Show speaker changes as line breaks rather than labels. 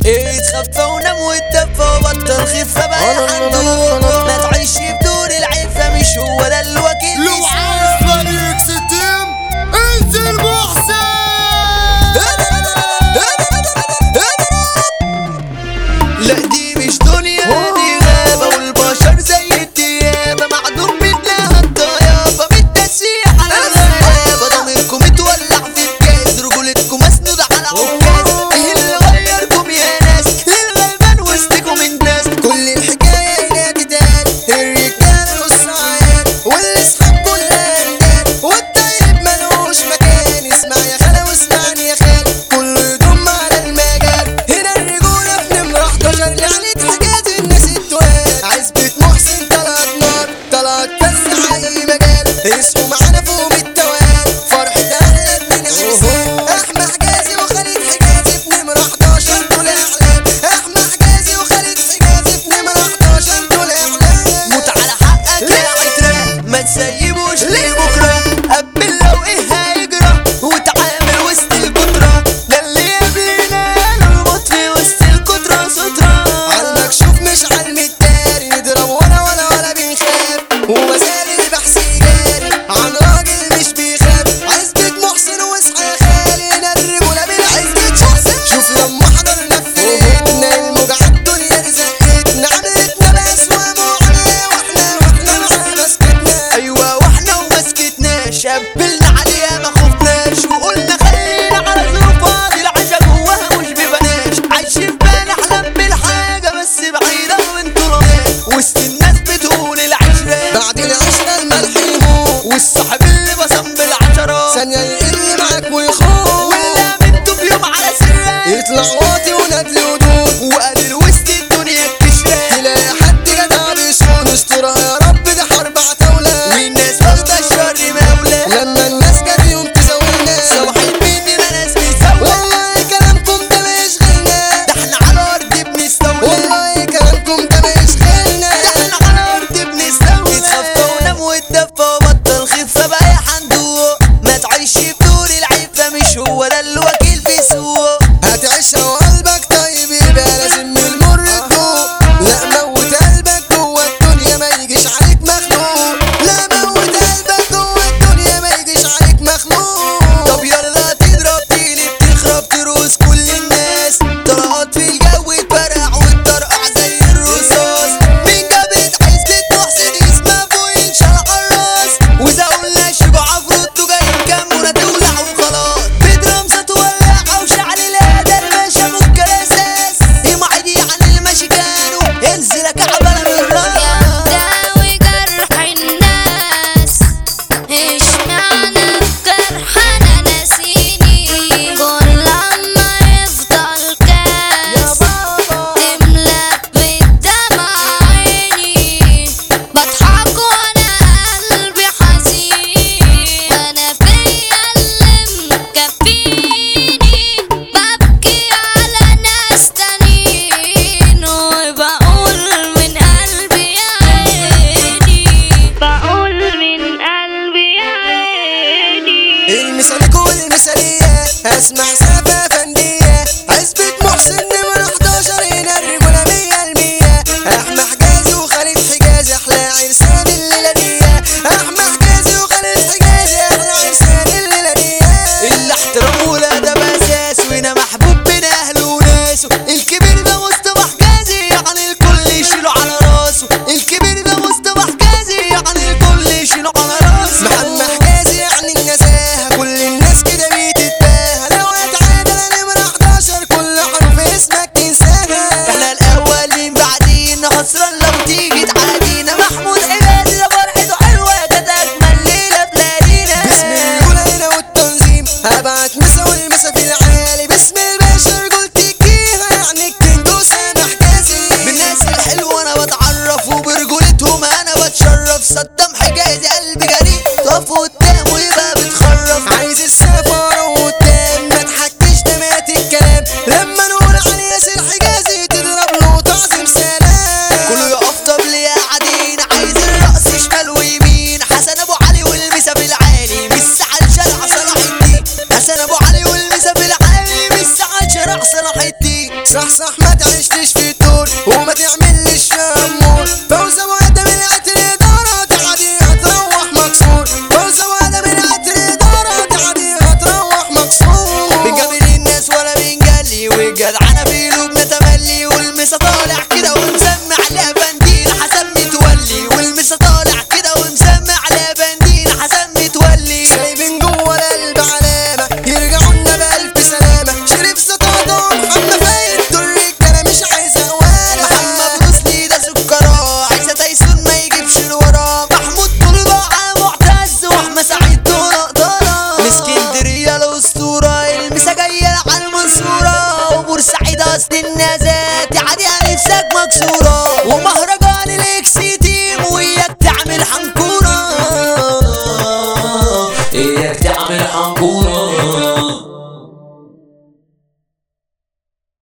اتخفى ونام واتدفى وبطل خفة بقى حندوق ما تعيش بدون العفة مش هو ده الوكيل
لو عايز فريق ستيم انزل محسن
لا دي مش دنيا دي غابة والبشر زي الديابة معدوم منها الطيابة بالتسيح على الغابة ضميركم متولع في الجاز رجولتكم مسنودة على عكاز ايه اللي غيركم يا ناس الغلبان وسطكم الناس كل الحكاية هنا جدال الرجال والصعيان واللي اصحاب كلها انداد والطيب ملوش مكان اسمع يا خالد صح صح ما تعيشتش في الدور وما تعملش شمور فوزة واحدة من عطر إدارة تعدي هتروح مكسور فوزة واحدة من عطر إدارة تعدي هتروح مكسور بنقابل الناس ولا بنجلي والجدعنة في قلوبنا تملي والمسا طالع كده ومسمع لبندين حسن متولي والمسا طالع كده ومسمع لبندين حسن متولي سايبين جوه القلب علامة يرجعوا لنا بألف سلامة شريف سطاطا محمد فايد دول الرجالة مش عايزة ولا محمد رشدي ده سكرة عايزة تايسون ما يجيبش لورا محمود طلباعة معتز واحمد سعيد دول اقدرة اسكندرية الأسطورة المسا جاية على المنصورة وبورسعيد أصل النازات عادي نفسك مكسورة